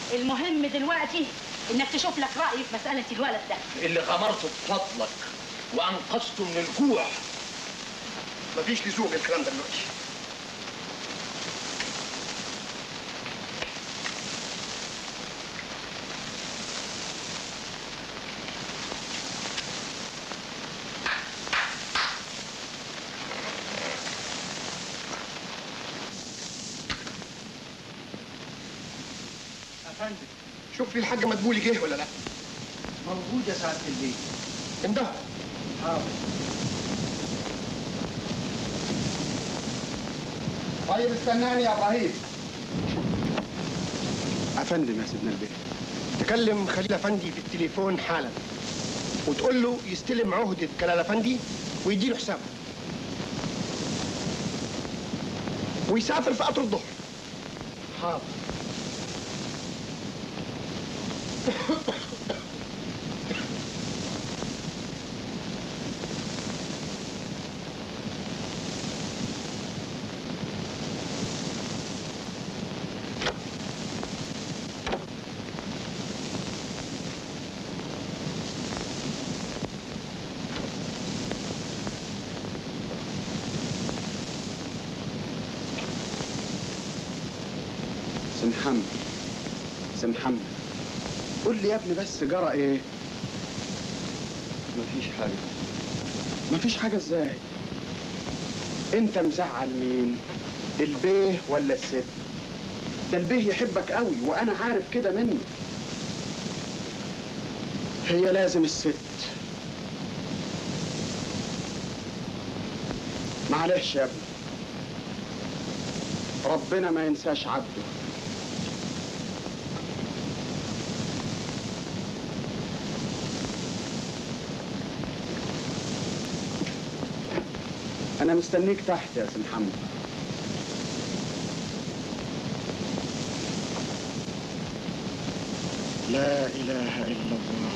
المهم دلوقتي انك تشوف لك راي في مساله الولد ده اللي غمرته بفضلك وانقذته من الجوع مفيش لزوم الكلام ده دلوقتي افندم شوف لي الحاج مدبولي جه ولا لا موجود يا سعاده البيت انده حاضر طيب استناني يا ابراهيم افندم يا سيدنا البيه تكلم خليل افندي في التليفون حالا وتقول له يستلم عهدة كلال افندي ويديله حسابه ويسافر في قطر الظهر حاضر سي محمد سي محمد قول لي يا ابني بس جرى ايه مفيش حاجة مفيش حاجة ازاي انت مزعل مين البيه ولا الست ده البيه يحبك قوي وانا عارف كده منه هي لازم الست معلش يا ابني ربنا ما ينساش عبده أنا مستنيك تحت يا سي محمد لا إله إلا الله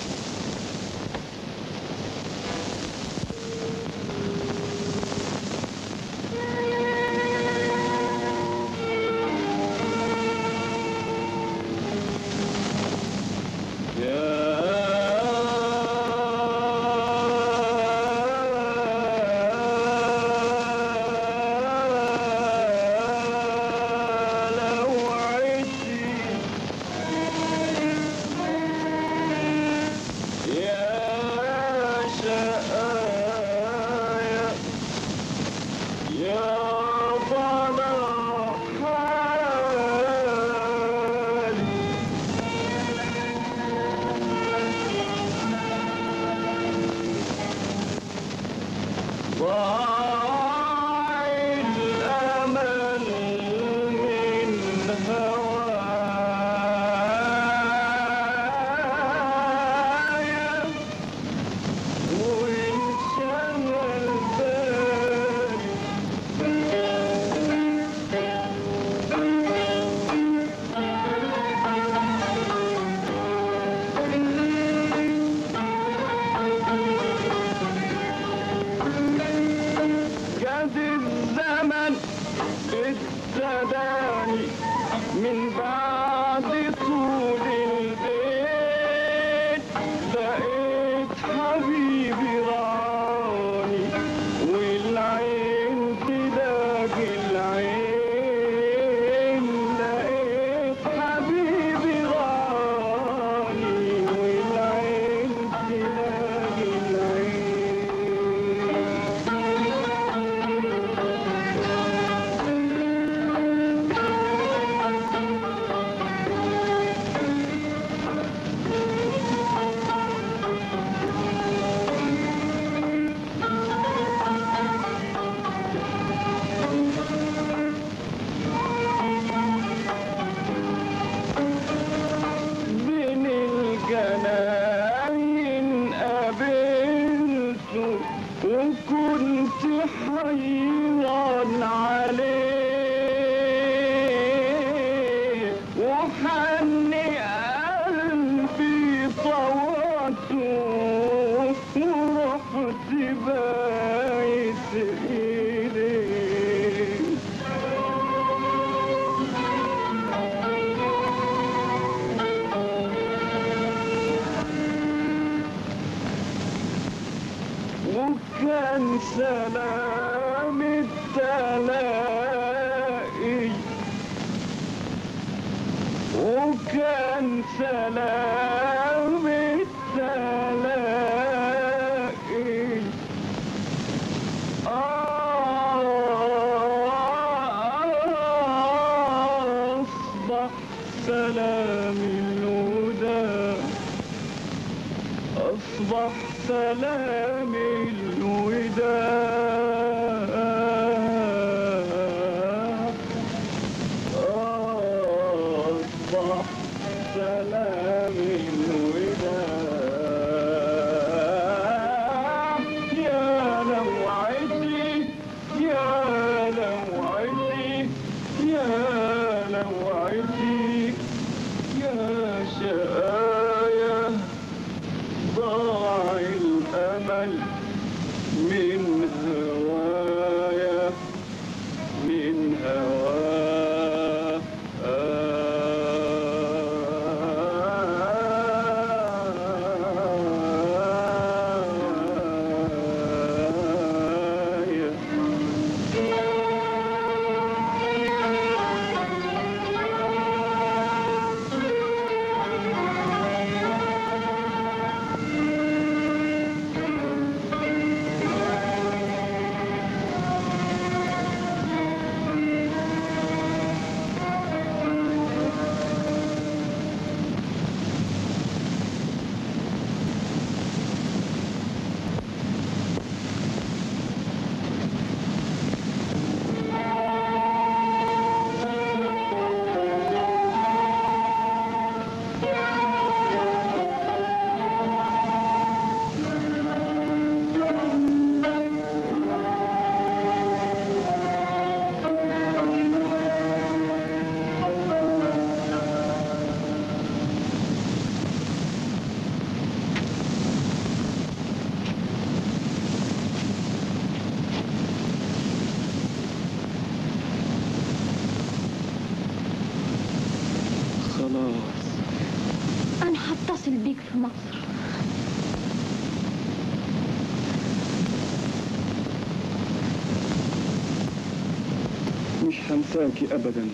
جد الزمن ابتداني من بعد طول البيت لقيت حبيبي راني والعين تلاقي العين لقيت حبيبي راني والعين تلاقي العين بين الجناين قابلته وكنت حيران عليه وحني قلبي طوعته ورحت بايت إليه وكان سلام التلاقي وكان سلام التلاقي أصبح سلام الهدى أصبح سلام الوداع أصبح سلام الوداع يا لوعتي يا لوعتي يا لوعتي يا شقايا ضاع الأمل من هوايا من هوايا خلاص أنا هتصل بيك في مصر مش هنساكي أبدا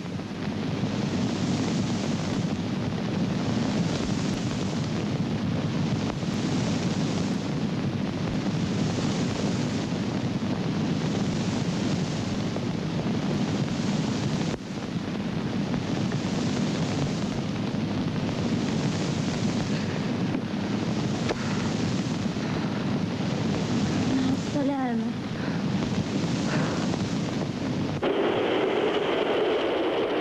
مع السلامة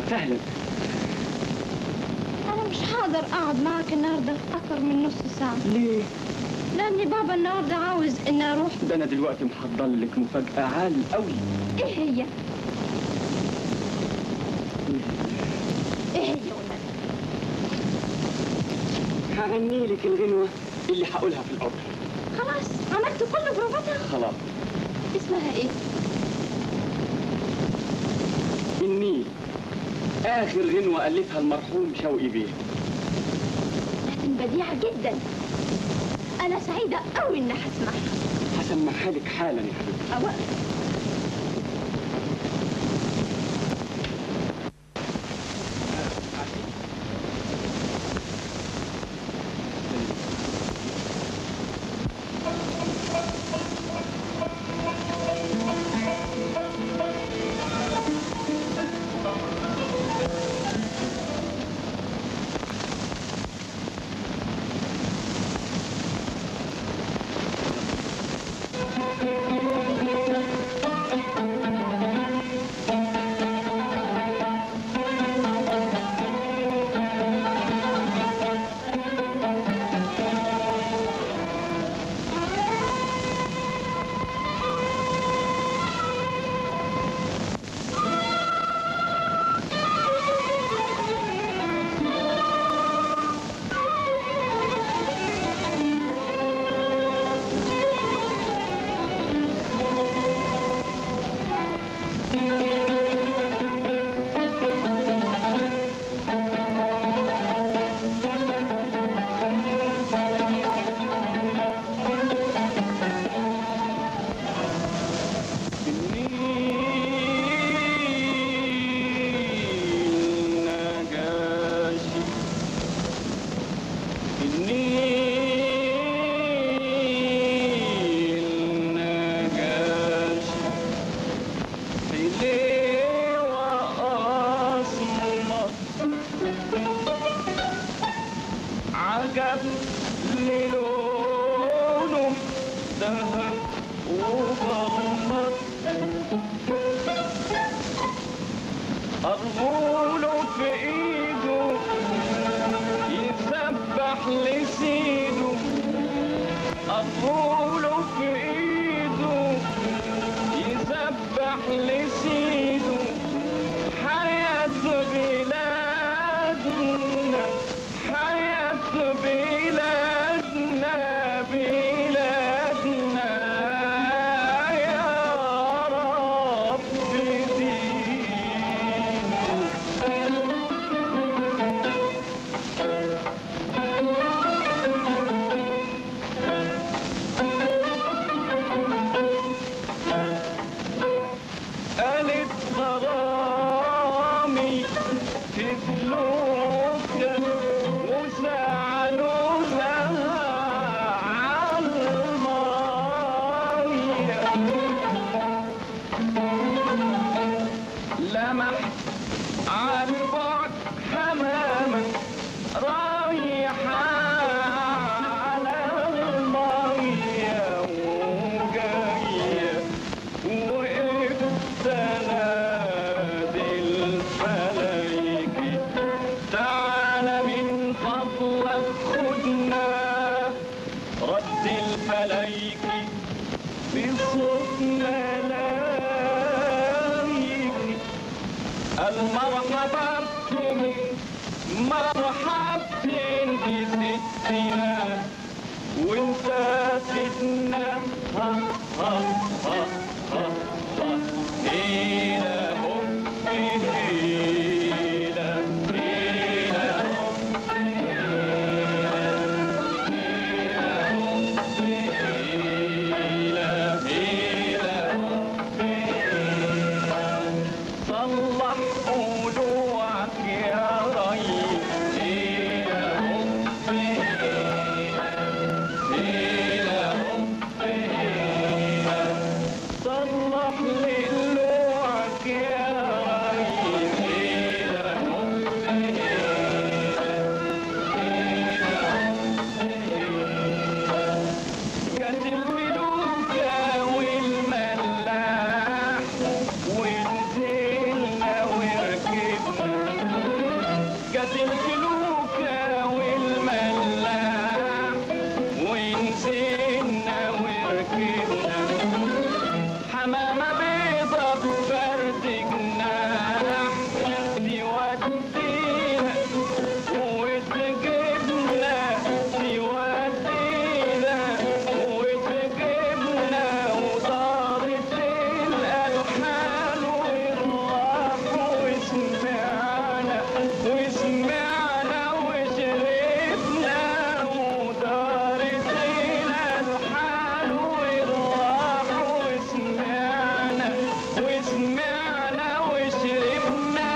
سهلا أنا مش هقدر أقعد معك النهاردة أكثر من نص ساعة ليه؟ لأني بابا النهاردة عاوز إني أروح ده أنا دلوقتي محضر لك مفاجأة عال قوي إيه هي؟ إيه هي والنبي؟ هغني لك الغنوة اللي هقولها في الأوبرا خلاص عملت كل بروفاتها خلاص اسمها إيه؟ النيل آخر غنوة ألفها المرحوم شوقي بيه لكن بديعة جدا أنا سعيدة أوي إني هسمعها هسمعها لك حالا يا حبيبتي أوقف النجاشي النيل نجاشي حليوة أسمر عجب للونه ذهب وغمر أرجوله في إيده يسبح لسيده أرجوله في إيده يسبح لسيده حياة بلادنا حياة بلادنا بلادنا يا رب زيد قالت غرامي في فلوسك وسألوا لها عالمية لمح عالبعد حمامة رايحة على المية وجاية وقفت انادي الفلايكي تعالى من فضلك خدنا رد الفلايكي بصوتنا لايكي المرحبا بكم مرحبتين بستنا وانت سيدنا ها ها ها ها ها هيلا هم هيلا هيلا هم هيلا هيلا صلح قلوعك يا ريس هيلا هم هيلا هم سما بيضة بفرد جناح تودينا وتجيبنا تودينا وتجيبنا ودارت الألحان والراح وسمعنا وسمعنا وشربنا ودارت الألحان والراح وسمعنا وسمعنا وشربنا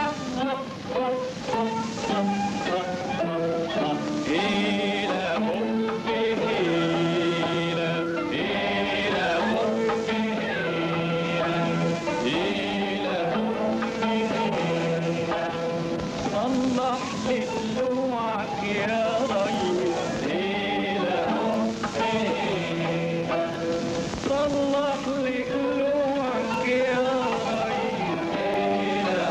إلى حب إلى إلى حب إلى صلح لي دلوعك يا ريس إلى حب صلح لي دلوعك يا ريس إلى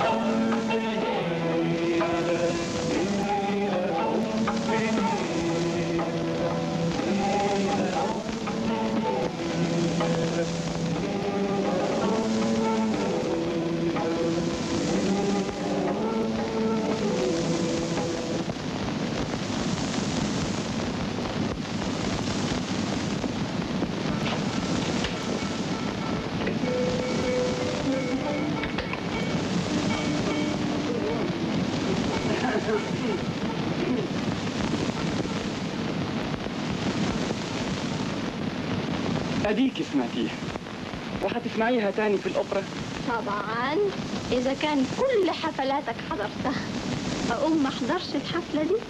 أديك سمعتيها وهتسمعيها تاني في الأوبرا طبعا إذا كان كل حفلاتك حضرتها أقوم ما أحضرش الحفلة دي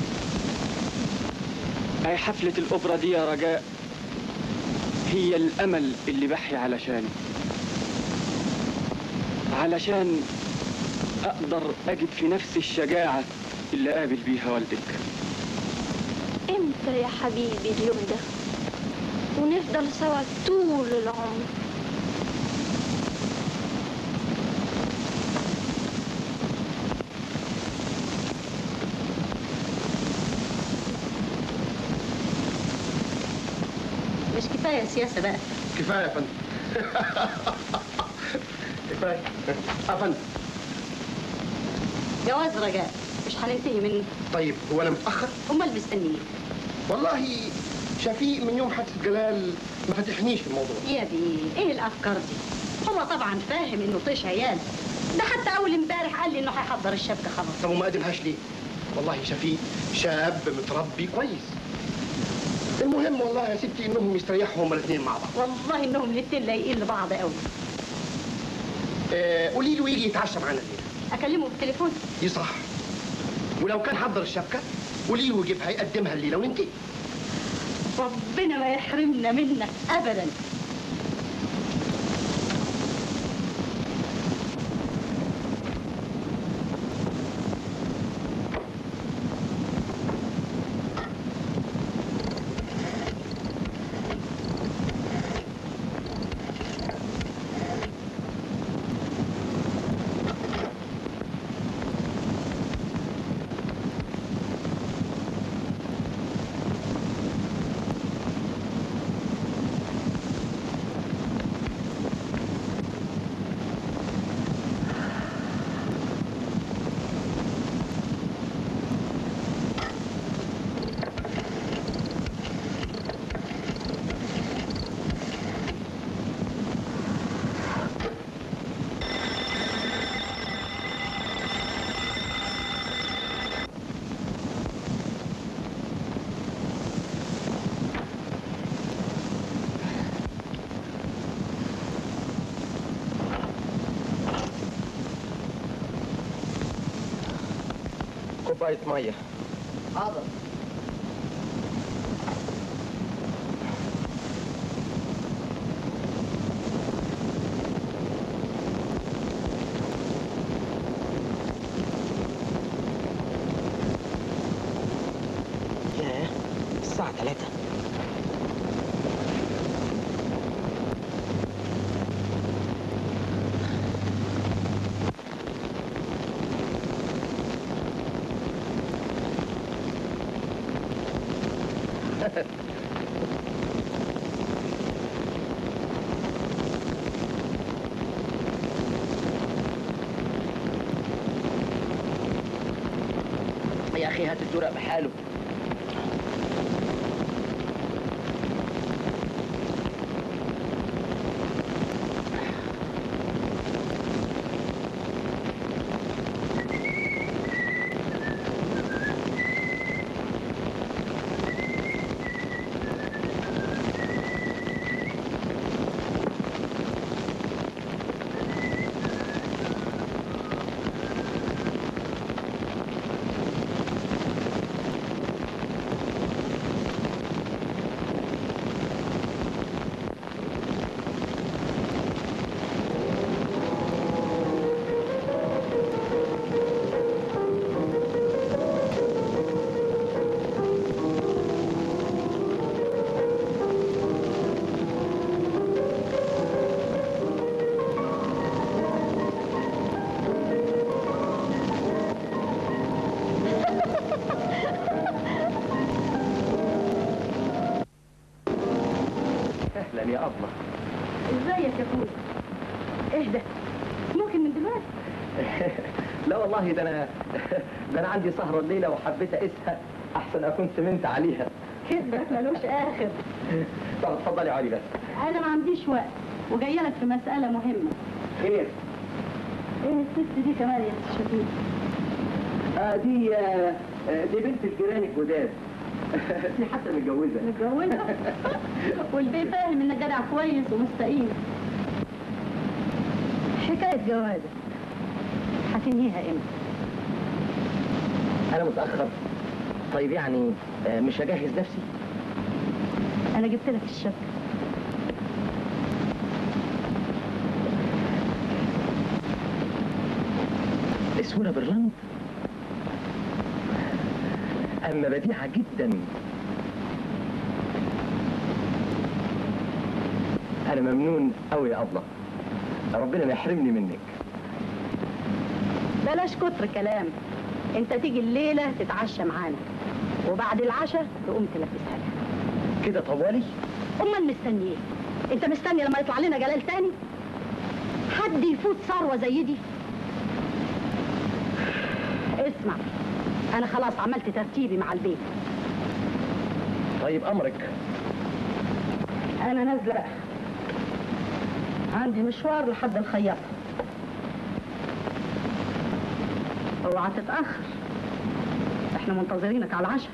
أي حفلة الأوبرا دي يا رجاء هي الأمل اللي بحي علشانه علشان أقدر أجد في نفسي الشجاعة اللي قابل بيها والدك إمتى يا حبيبي اليوم ده ونفضل سوا طول العمر مش كفايه سياسه بقى كفايه يا فندم كفايه يا فندم جواز رجاء مش هننتهي منه طيب هو انا متاخر امال مستنيين والله شفيق من يوم حادثه جلال ما فتحنيش في الموضوع يا بيه ايه الافكار دي هو طبعا فاهم انه طيش عيال ده حتى اول امبارح قال لي انه هيحضر الشبكه خلاص طب وما قدمهاش ليه والله شفيق شاب متربي كويس المهم والله يا ستي انهم يستريحوا هما الاثنين مع بعض والله انهم الاتنين لايقين لبعض قوي آه قولي له يجي يتعشى معانا الليله اكلمه بالتليفون دي صح ولو كان حضر الشبكه قولي له يجيبها يقدمها الليله وننتهي ربنا ما يحرمنا منك ابدا كوبايه ميه حاضر ياه الساعة ثلاثة اخي هات الدرق بحاله اهلا يا ابله ازيك يا اخويا اهدى ممكن من دلوقتي لا والله ده انا ده انا عندي سهره الليله وحبيت اقيسها احسن اكون سمنت عليها كدبك ملوش اخر طب اتفضلي علي بس انا ما عنديش وقت وجايه لك في مساله مهمه خير ايه الست دي كمان يا ست شفيق آه دي آه آه، دي بنت الجيران الجداد دي حتى متجوزه متجوزه والبي فاهم انك جدع كويس ومستقيم حكايه جوازك هتنهيها امتى انا متاخر طيب يعني آه، مش هجهز نفسي انا جبت لك الشبكه اسمنا برلاند اما بديعه جدا انا ممنون قوي يا ابله ربنا ما يحرمني منك بلاش كتر كلام انت تيجي الليله تتعشى معانا وبعد العشاء تقوم تلبسها لها كده طوالي امال مستني ايه انت مستني لما يطلع لنا جلال تاني حد يفوت ثروه زي دي اسمع انا خلاص عملت ترتيبي مع البيت طيب امرك انا نازله عندي مشوار لحد الخياطه اوعى تتاخر احنا منتظرينك على العشاء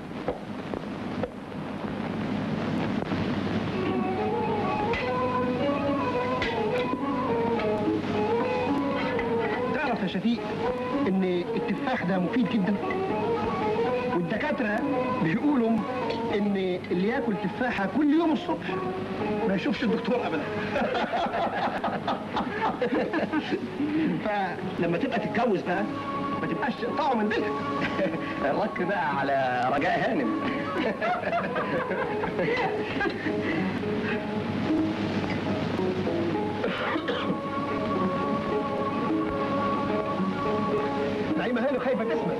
تعرف يا شفيق ان التفاح ده مفيد جدا والدكاترة بيقولوا ان اللي ياكل تفاحة كل يوم الصبح ما يشوفش الدكتور ابدا فلما تبقى تتجوز بقى ما تبقاش تقطعه من بيتك الرك بقى على رجاء هانم نعيمة هاني خايفة تسمع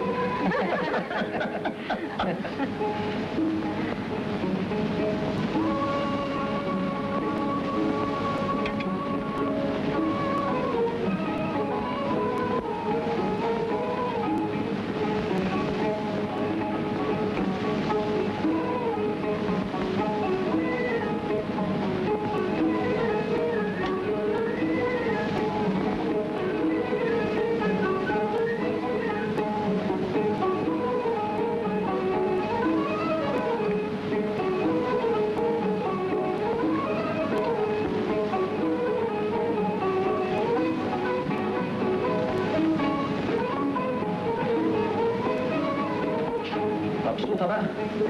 مبسوطه بقى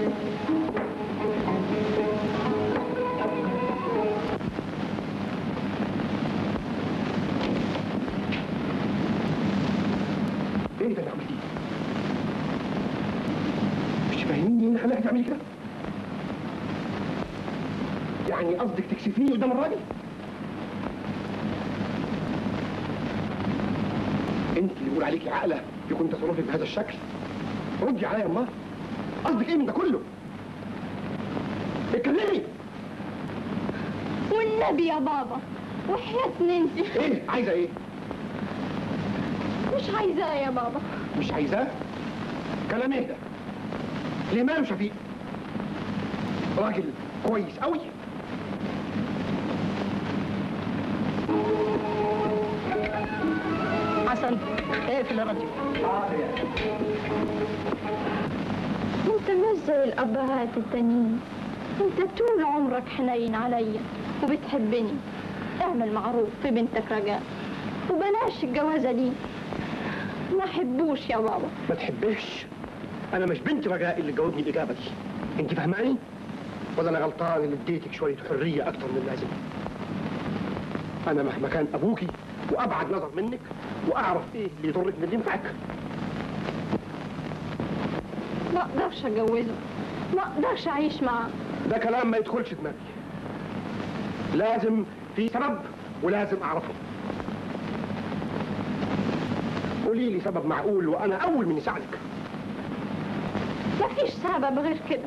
ايه ده اللي عملتيه؟ مش فاهميني ايه اللي خلاك تعملي كده؟ يعني قصدك تكسفيني قدام الراجل؟ انت اللي بيقول عليكي عاقله يكون تصرفك بهذا الشكل ردي عليا يا امال قصدك ايه من ده كله؟ اتكلمي والنبي يا بابا وحياة ننسي ايه عايزه ايه؟ مش عايزاه يا بابا مش عايزاه؟ كلام ايه ده؟ سليمان شفيق راجل كويس قوي حسن اقفل الراديو انت مش زي الابهات التانيين انت طول عمرك حنين عليا وبتحبني اعمل معروف في بنتك رجاء وبلاش الجوازه دي ما حبوش يا بابا ما تحبش انا مش بنت رجاء اللي جاوبني الاجابه دي انت فاهماني ولا انا غلطان اللي اديتك شويه حريه اكتر من اللازم انا مهما كان ابوكي وابعد نظر منك واعرف ايه اللي يضرك من اللي ينفعك ما اقدرش اتجوزه ما اقدرش اعيش معاه ده كلام ما يدخلش دماغي لازم في سبب ولازم اعرفه قولي لي سبب معقول وانا اول من يساعدك مفيش سبب غير كده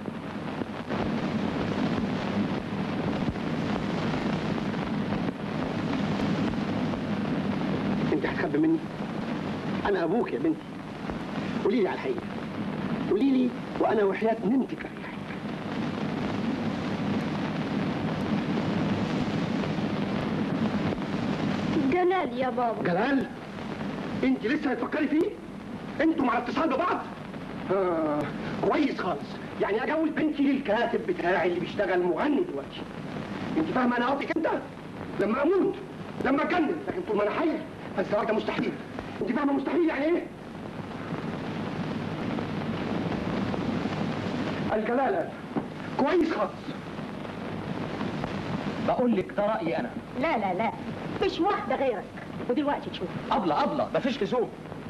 انت هتخبي مني انا ابوك يا بنتي قولي لي على الحقيقه قولي لي وانا وحياه نمتك اريحك جلال يا بابا جلال انت لسه هتفكري فيه انتوا مع اتصال ببعض آه كويس خالص يعني اجوز بنتي للكاتب بتاعي اللي بيشتغل مغني دلوقتي انت فاهمه انا قصدك امتى لما اموت لما اتجنن لكن طول ما انا حي فالزواج ده مستحيل انت فاهمه مستحيل يعني ايه الجلالة كويس خالص بقول لك ده رايي انا لا لا لا مش واحده غيرك ودلوقتي تشوف ابله ابله مفيش لزوم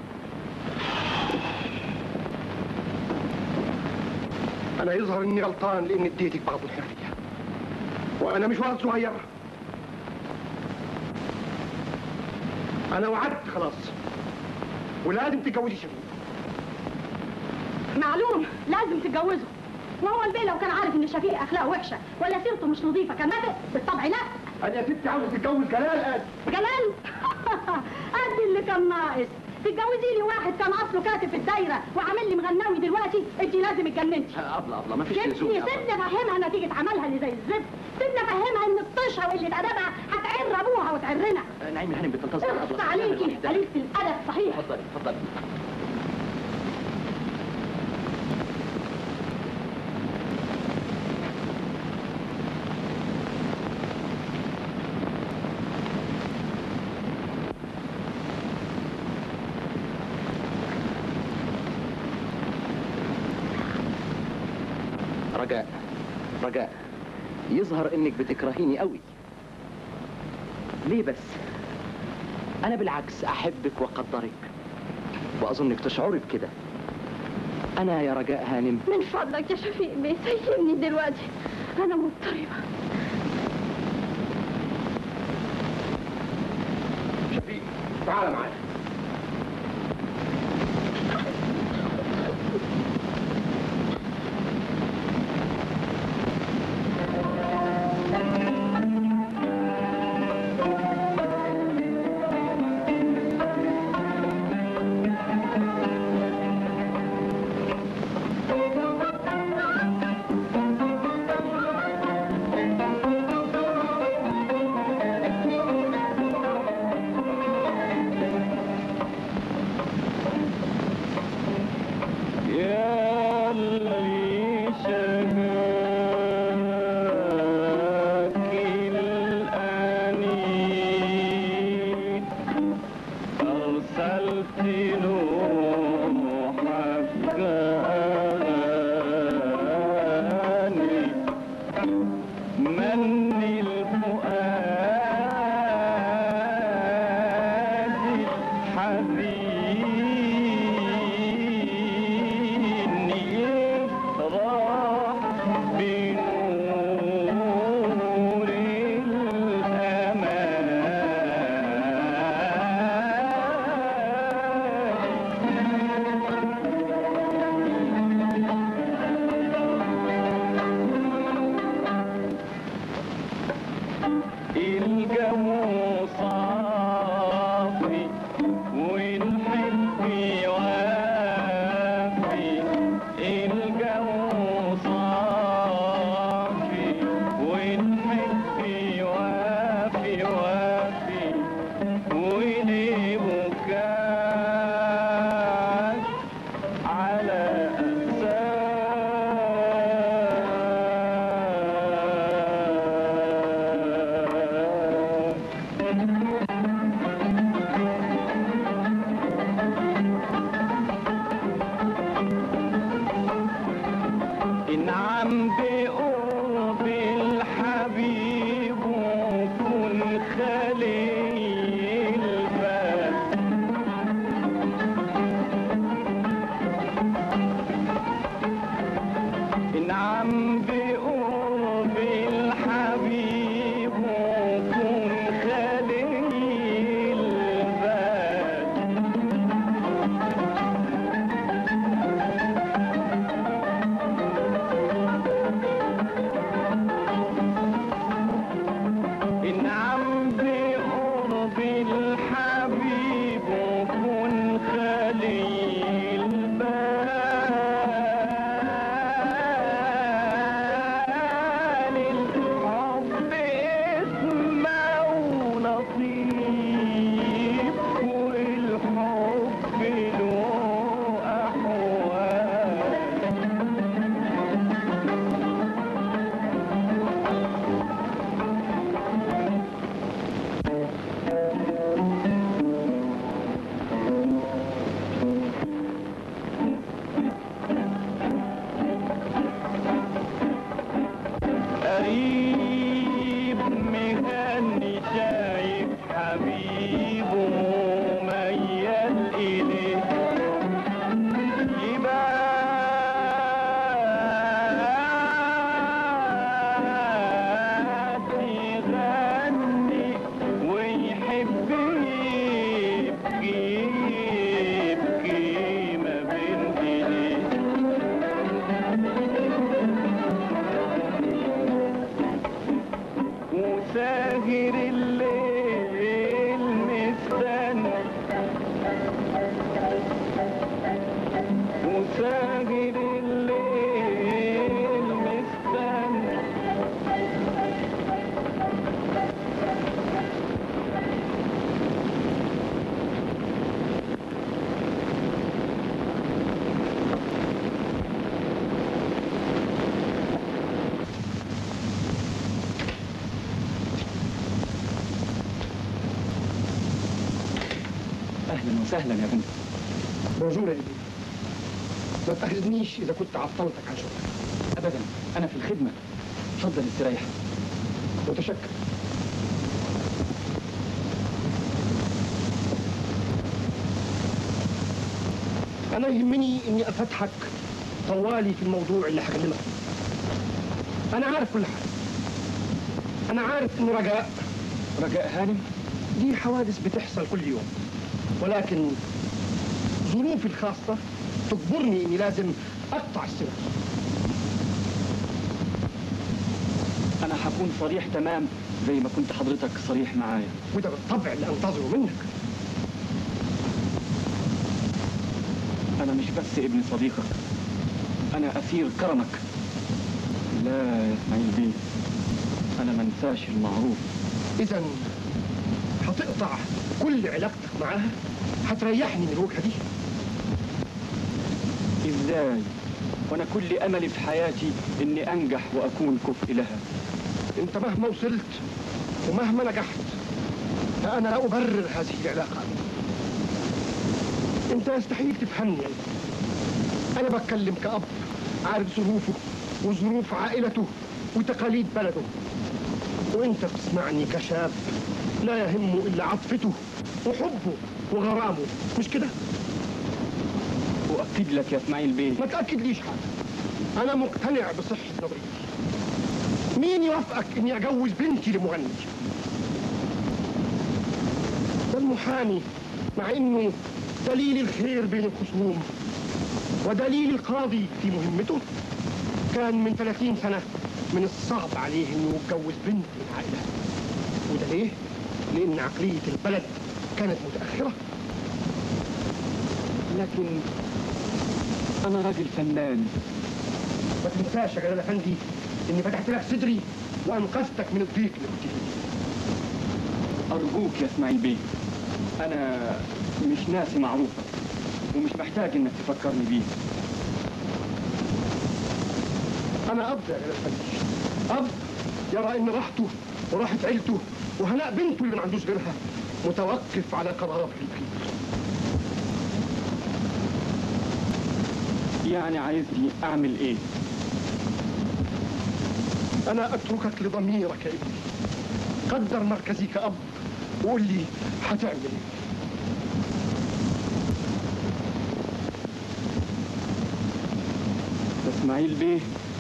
انا يظهر اني غلطان لاني اديتك بعض الحريه وانا مش ولد صغير انا وعدت خلاص ولازم تتجوزي شفيق معلوم لازم تتجوزه وهو البيه لو كان عارف ان شفيق اخلاقه وحشه ولا سيرته مش نظيفه كان موافق بالطبع لا انا يا ستي عاوز تتجوز جلال قد جلال قد اللي كان ناقص تتجوزي لي واحد كان اصله كاتب في الدايره وعامل لي مغناوي دلوقتي انت لازم اتجننتي ابله ابله مفيش لزوم سيبني يا أبلة. سيبني افهمها نتيجه عملها اللي زي الزفت سيبني افهمها ان الطشه وقله ادبها هتعر ابوها وتعرنا نعيم هانم بتنتظر اخص ابله عليكي قليله الادب صحيح اتفضلي اتفضلي رجاء رجاء يظهر انك بتكرهيني قوي ليه بس انا بالعكس احبك واقدرك واظنك تشعري بكده انا يا رجاء هانم من فضلك يا شفيق بيه سيبني دلوقتي انا مضطربه شفيق تعال معايا والحب له أحوال قريب مهني شايف حبيبه ميال إليه يبات يغني ويحب يبكي يبكي ما بين ايديه وساهر الليل مستني وساهر الليل مستني اهلا وسهلا يا بنت بونجور يا إيدي ما تأخذنيش إذا كنت عطلتك عن شغلك ابدا انا في الخدمه اتفضل استريح متشكر أنا يهمني إني أفتحك طوالي في الموضوع اللي هكلمك فيه. أنا عارف كل حاجة أنا عارف إن رجاء رجاء هانم دي حوادث بتحصل كل يوم ولكن ظروفي الخاصة تجبرني إني لازم أقطع السلة انا هكون صريح تمام زي ما كنت حضرتك صريح معايا وده بالطبع اللي أنتظره منك انا مش بس ابن صديقك انا اسير كرمك لا يا اسماعيل بيه انا ما انساش المعروف إذا هتقطع كل علاقتك معاها هتريحني من الوجهة دي ازاي وانا كل املي في حياتي اني انجح واكون كفء لها انت مهما وصلت ومهما نجحت فانا لا ابرر هذه العلاقه انت يستحيل تفهمني انا بتكلم كاب عارف ظروفه وظروف عائلته وتقاليد بلده وانت بتسمعني كشاب لا يهمه الا عاطفته وحبه وغرامه مش كده واكد لك يا اسماعيل بيه ما تاكدليش حاجه انا مقتنع بصحه نظريتي مين يوافقك اني اجوز بنتي لمغني ده المحامي مع انه دليل الخير بين الخصوم ودليل القاضي في مهمته كان من 30 سنة من الصعب عليه انه يتجوز بنت من عائلة وده ليه؟ لأن عقلية البلد كانت متأخرة لكن انا راجل فنان ما تنساش يا جلال افندي اني فتحت لك صدري وانقذتك من الضيق اللي كنت فيه ارجوك يا اسماعيل بيه انا مش ناسي معروفك ومش محتاج انك تفكرني بيه انا اب يا جلال افندي اب يرى ان راحته وراحة عيلته وهناء بنته اللي ما عندوش غيرها متوقف على قراره الأخير يعني عايزني اعمل ايه أنا أتركك لضميرك يا ابني قدر مركزي كأب وقول لي هتعمل إيه اسماعيل بيه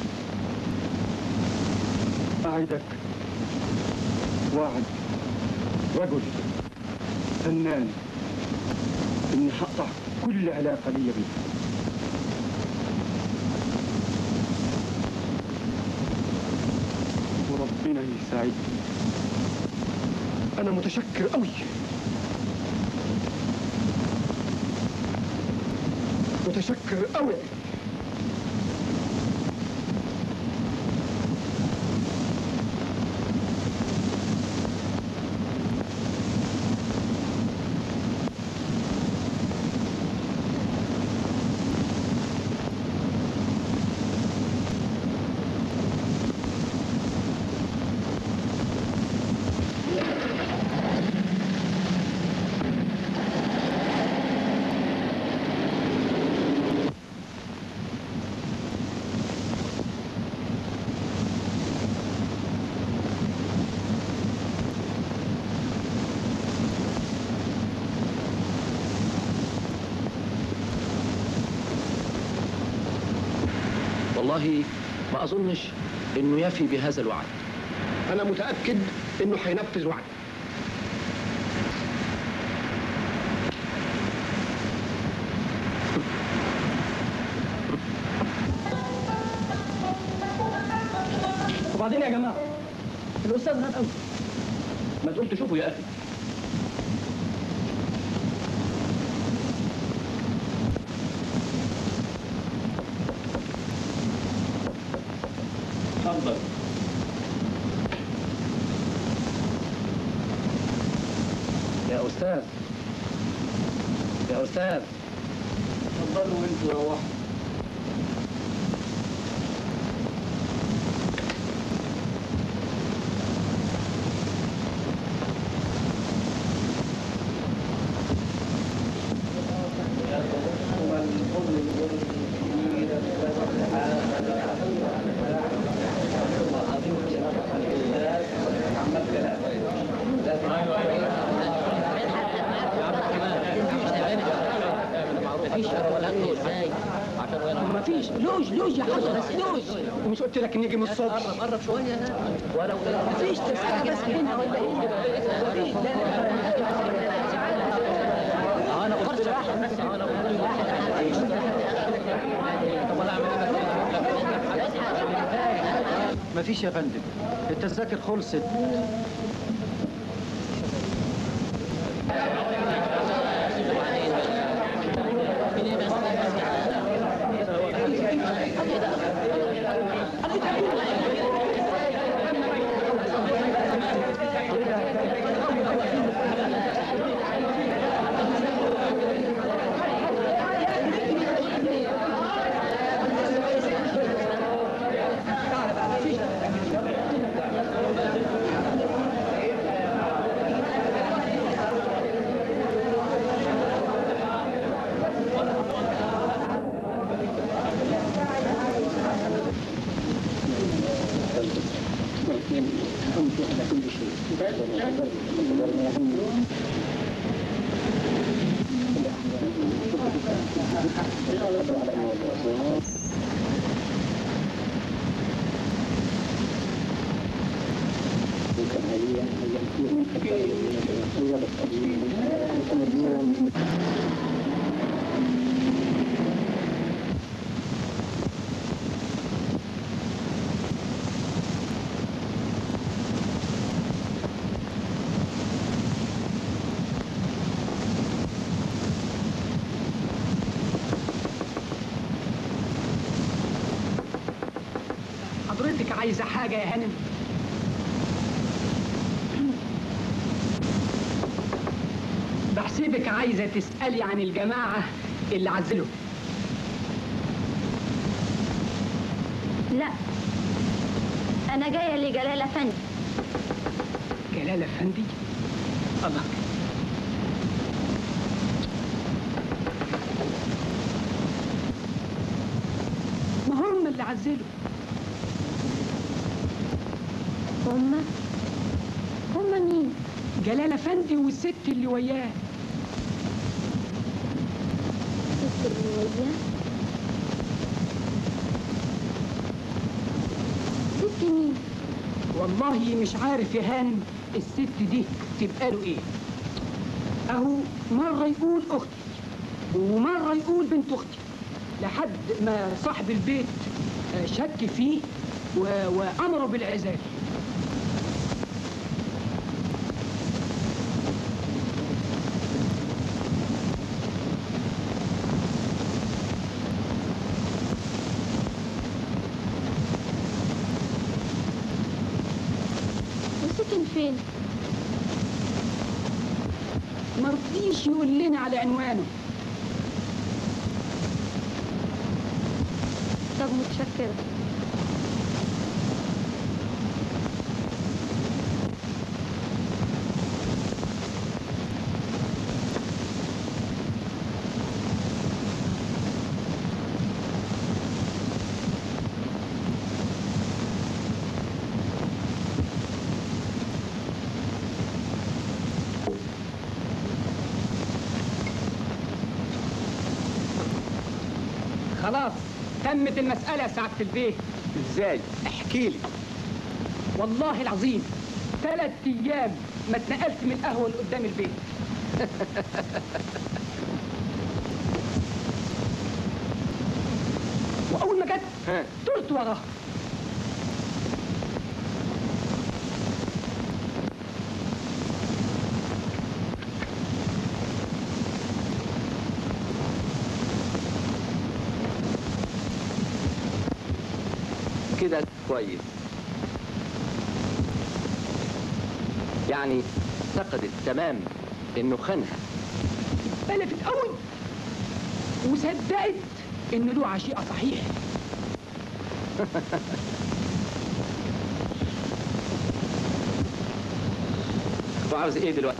أعدك وعد رجل فنان إني هقطع كل علاقة لي بيه وربنا يساعدني أنا متشكر أوي متشكر أوي والله ما اظنش انه يفي بهذا الوعد انا متاكد انه هينفذ وعده وبعدين يا جماعه الاستاذ هاب قوي ما تقول تشوفه يا اخي اتفضل يا استاذ يا استاذ اتفضلوا وانتوا روحوا مفيش لوج لوج يا حضرة لوج ومش قلت لك نيجي من الصبح قرب قرب شويه ولو مفيش تسعة بس هنا ولا ايه مفيش لا انا قلت لك انا قلت لك طب انا اعمل مفيش يا فندم التذاكر خلصت حضرتك عايزة حاجة يا هانم بحسبك عايزة تسألي عن الجماعة اللي عزلوا لا أنا جاية لجلال أفندي جلال أفندي الله ما هم اللي عزلوا هما هما مين؟ جلال أفندي والست اللي وياه ست اللي وياه ست مين؟ والله مش عارف يا هانم الست دي تبقى له ايه اهو مرة يقول اختي ومرة يقول بنت اختي لحد ما صاحب البيت آه، شك فيه و- وامره بالعزال وسكن فين؟ مرضيش يقول لنا على عنوانه طب متشكرة خلاص تمت المسألة يا سعادة البيه ازاي احكي لي والله العظيم ثلاث أيام ما اتنقلت من القهوة اللي قدام البيت وأول ما جت ها طرت وراها كده كويس يعني اعتقدت تمام انه خانها بلفت قوي وصدقت إنه له عشيقة صحيح وعاوز ايه دلوقتي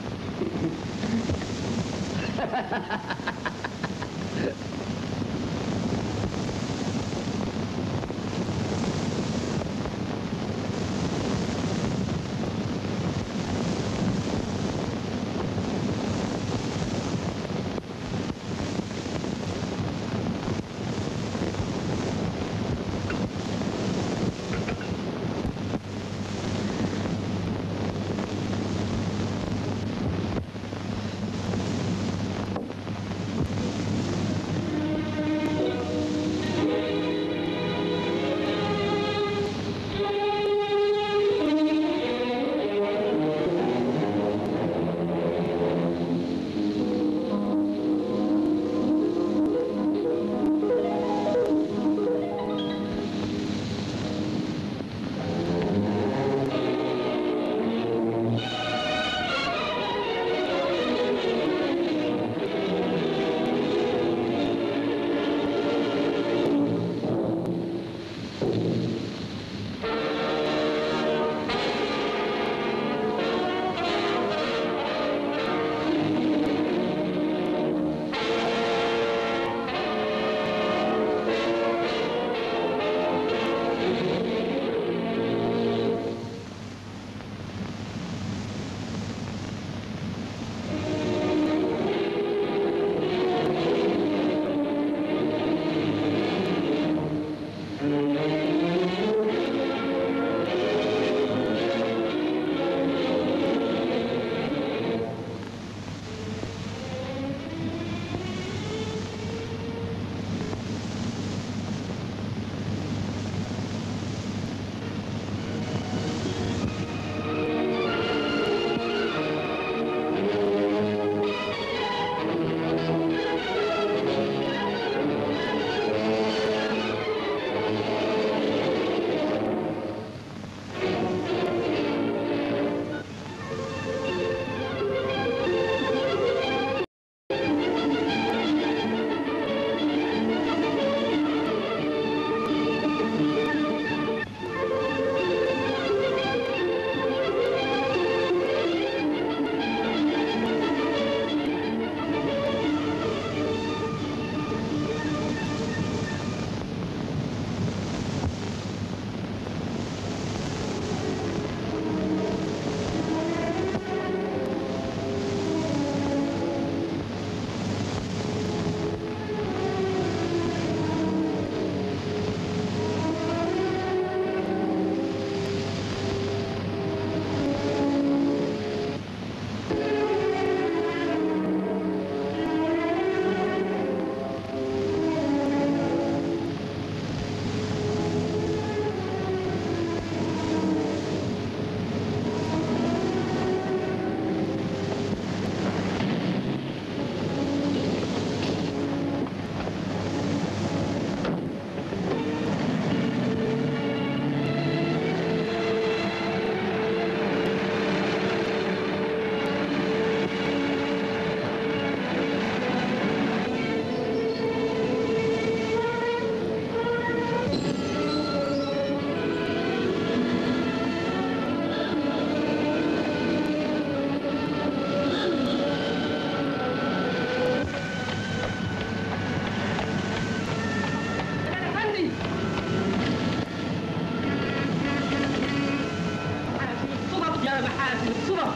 يا محاسن الصدف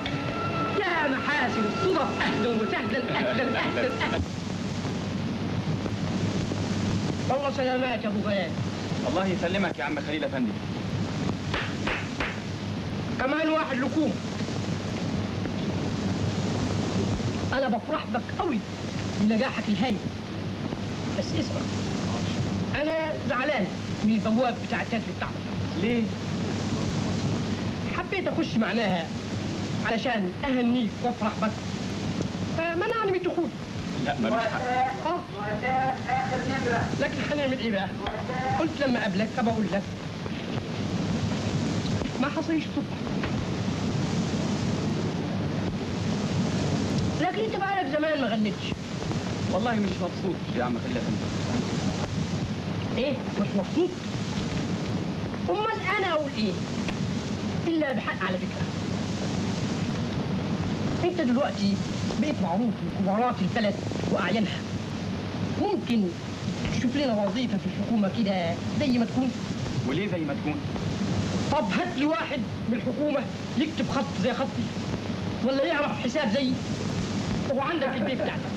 يا محاسن الصدف اهلا وسهلا اهلا اهلا اهلا والله سلامات يا ابو بيان الله يسلمك يا عم خليل افندي كمان واحد لكوم انا بفرح بك قوي بنجاحك الهايل بس اسمع انا زعلان من البواب بتاع التاتر بتاعتك ليه؟ حبيت اخش معناها علشان اهنيك وافرح بك فمنعني من الدخول لا ملوش حق اه لكن هنعمل ايه بقى؟ قلت لما اقابلك ابى اقول لك ما حصلش صدفه لكن انت بقالك زمان ما غنيتش والله مش مبسوط يا عم خليل افندي ايه مش مبسوط امال انا اقول ايه الا بحق على فكره انت دلوقتي بقيت معروف لكبارات البلد واعيانها ممكن تشوف لنا وظيفه في الحكومه كده زي ما تكون وليه زي ما تكون؟ طب هات لي واحد من الحكومه يكتب خط زي خطي ولا يعرف حساب زيي هو عندك في البيت بتاعتك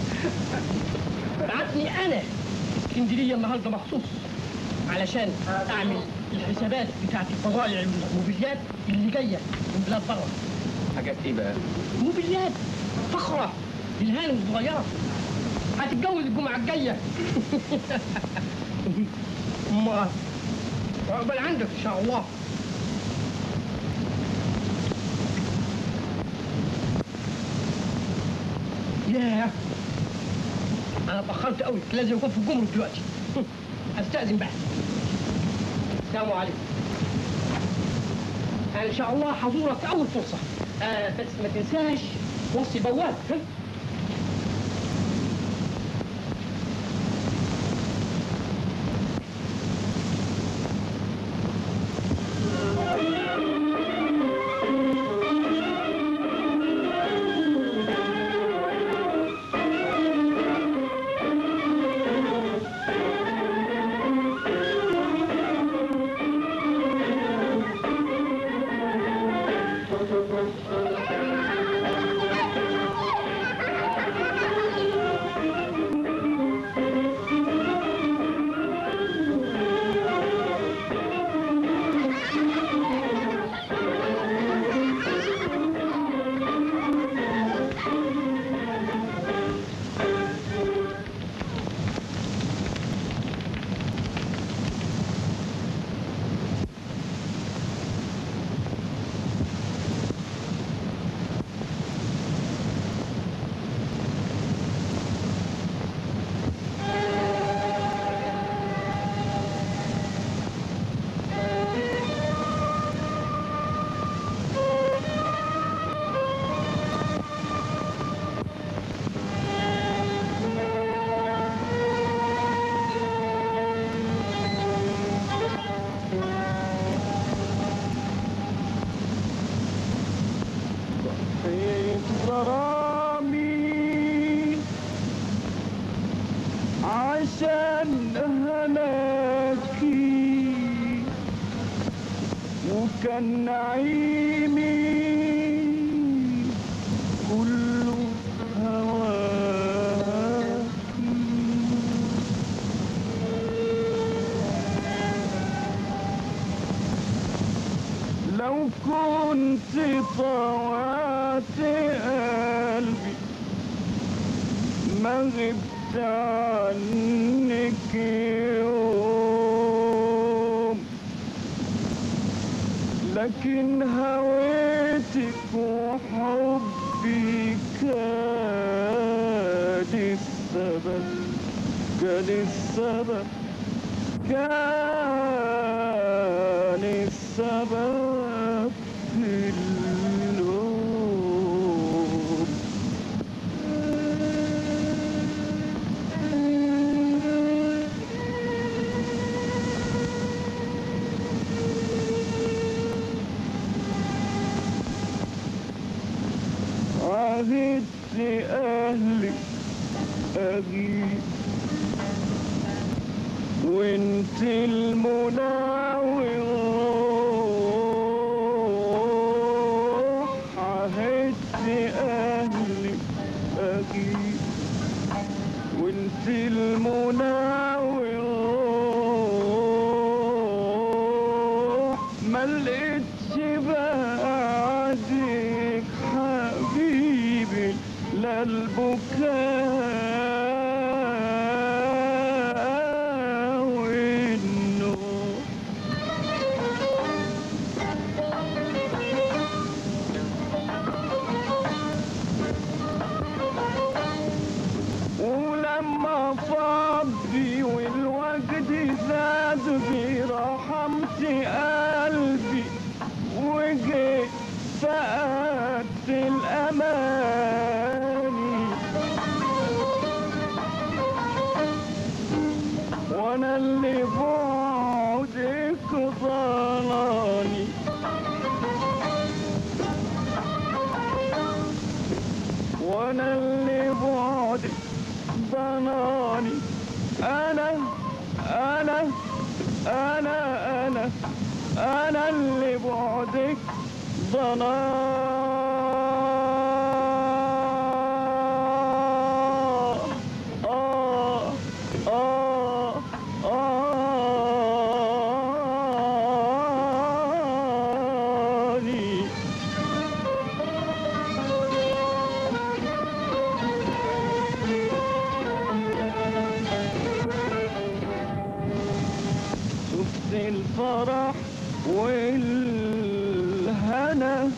بعتني انا اسكندريه النهارده مخصوص علشان اعمل الحسابات بتاعت الفضائع والموبيليات اللي جايه من بلاد بره حاجات ايه بقى؟ موبيليات فخره للهانم الصغيره هتتجوز الجمعه الجايه امال عقبال عندك ان شاء الله ياه انا اتاخرت قوي لازم اكون في الجمرك دلوقتي استاذن بقى السلام عليكم ان شاء الله حضورك في اول فرصه آه بس ما تنساش وصي بواب ها؟ غرامي عشان هلاكي وكان نعيمي كله هواكي لو كنت طوعت قلبي ما غبت عنك يوم لكن هويتك وحبي كان السبب كان السبب كان السبب في اللوم عهدت أهلي أغيب وانت المنى والروح عهدت اهلي اجيب وانت المنى والروح ما لقيتش بعدك حبيبي لا البكاء والنوح ولما فضي والوجد زاد في رحمت قلبي وجيت فقدت الأماني وانا اللي بعدك ضلاني وانا اللي بعدك ضناني انا انا انا انا انا اللي بعدك ضنان آه آه آه شفت الفرح والهنا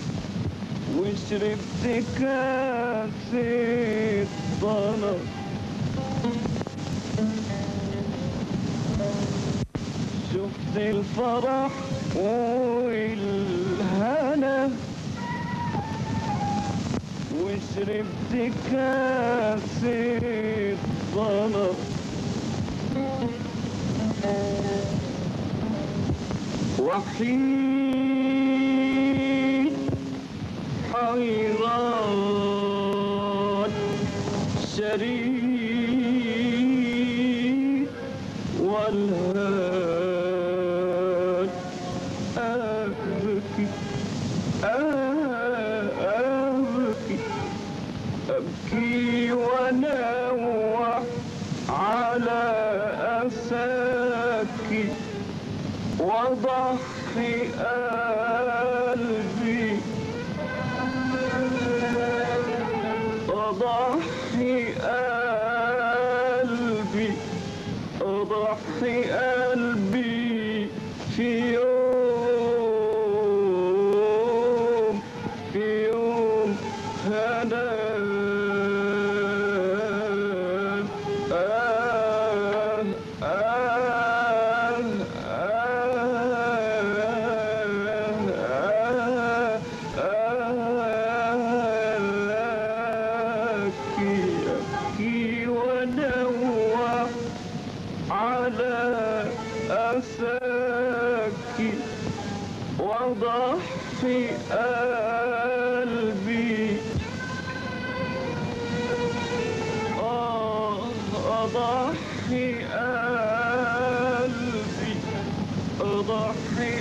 وشربت كاس الضنا شفت الفرح والهنا وشربت كاس الضنا وحيد حيران شريد والهان أبكي أبكي أبكي ونوح على أساكي وضحي قلبي أضحي قلبي أضحي قلبي في يوم في يوم هنا آه آه أبكي أبكي ونوح على أساكي وضحي قلبي آه أضحي قلبي أضحي